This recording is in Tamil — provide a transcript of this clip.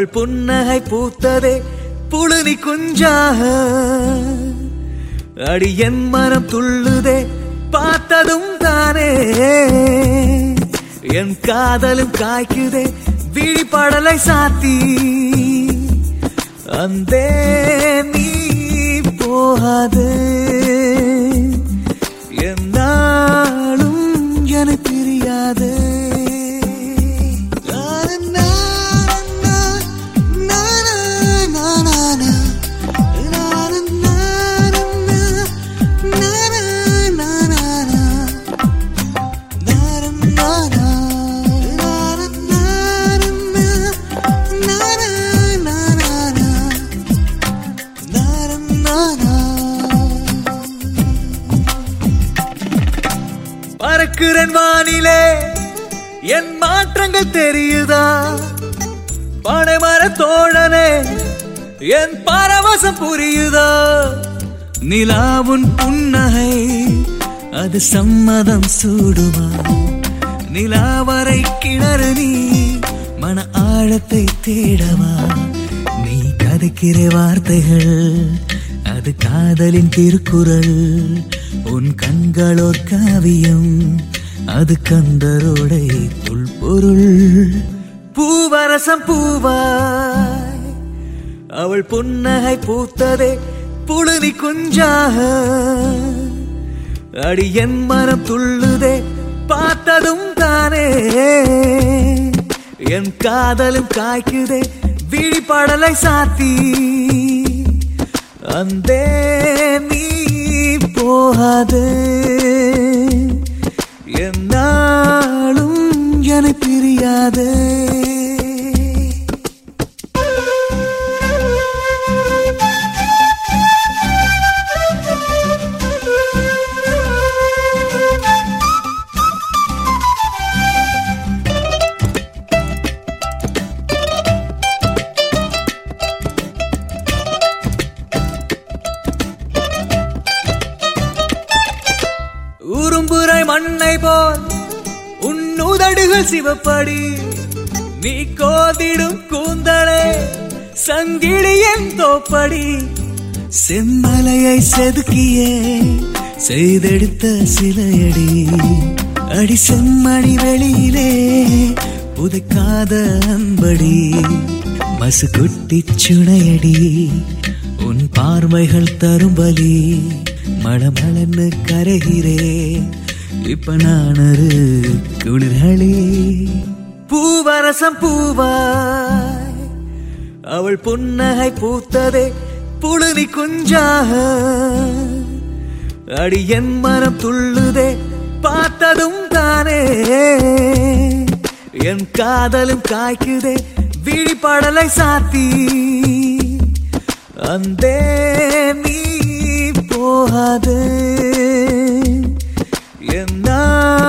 அவள் புன்னகை பூத்ததே புழுதி குஞ்சாக அடி என் மனம் துள்ளுதே பார்த்ததும் தானே என் காதலும் காய்க்குதே விழிப்படலை சாத்தி அந்தே நீ போகாது என்னாலும் என தெரியாது பறக்கிறன் வானிலே என் மாற்றங்கள் தெரியுதா பனைமர தோழனே என் பரவசம் புரியுதா நிலாவுன் புன்னகை அது சம்மதம் சூடுமா நிலாவரை கிணறு நீ மன ஆழத்தை தேடவா நீ கதைக்கிற வார்த்தைகள் அது காதலின் திருக்குறள் உன் கண்களோர் காவியம் அது கந்தரோடை புல்பொருள் பூவரசம் பூவாய் அவள் புன்னகை பூத்ததே புழுதி குஞ்சாக அடி என் மனம் துள்ளுதே பார்த்ததும் தானே என் காதலும் காய்க்குதே விழிப்படலை சாத்தி அந்தே நீ போகாது என்னாலும் என பிரியாது உறும்புரை மண்ணை போல் உன் உதடுகள் சிவப்படி நீ கோதிடும் கூந்தலே சங்கிலியன் தோப்படி செம்மலையை செதுக்கியே செய்தெடுத்த சிலையடி அடி செம்மணி வெளியிலே புதைக்காத அன்படி மசு குட்டி சுனையடி உன் பார்வைகள் தரும் பலி மளமளன்னு கரைகிறேன் இப்ப நான் ஒரு குளிர்களே பூவரசம் பூவாய் அவள் புன்னகை பூத்ததே புழுதி குஞ்சாக அடி என் மனம் துள்ளுதே பார்த்ததும் தானே என் காதலும் காய்க்குதே விழிப்படலை சாத்தி அந்தே நீ போகாது என்ன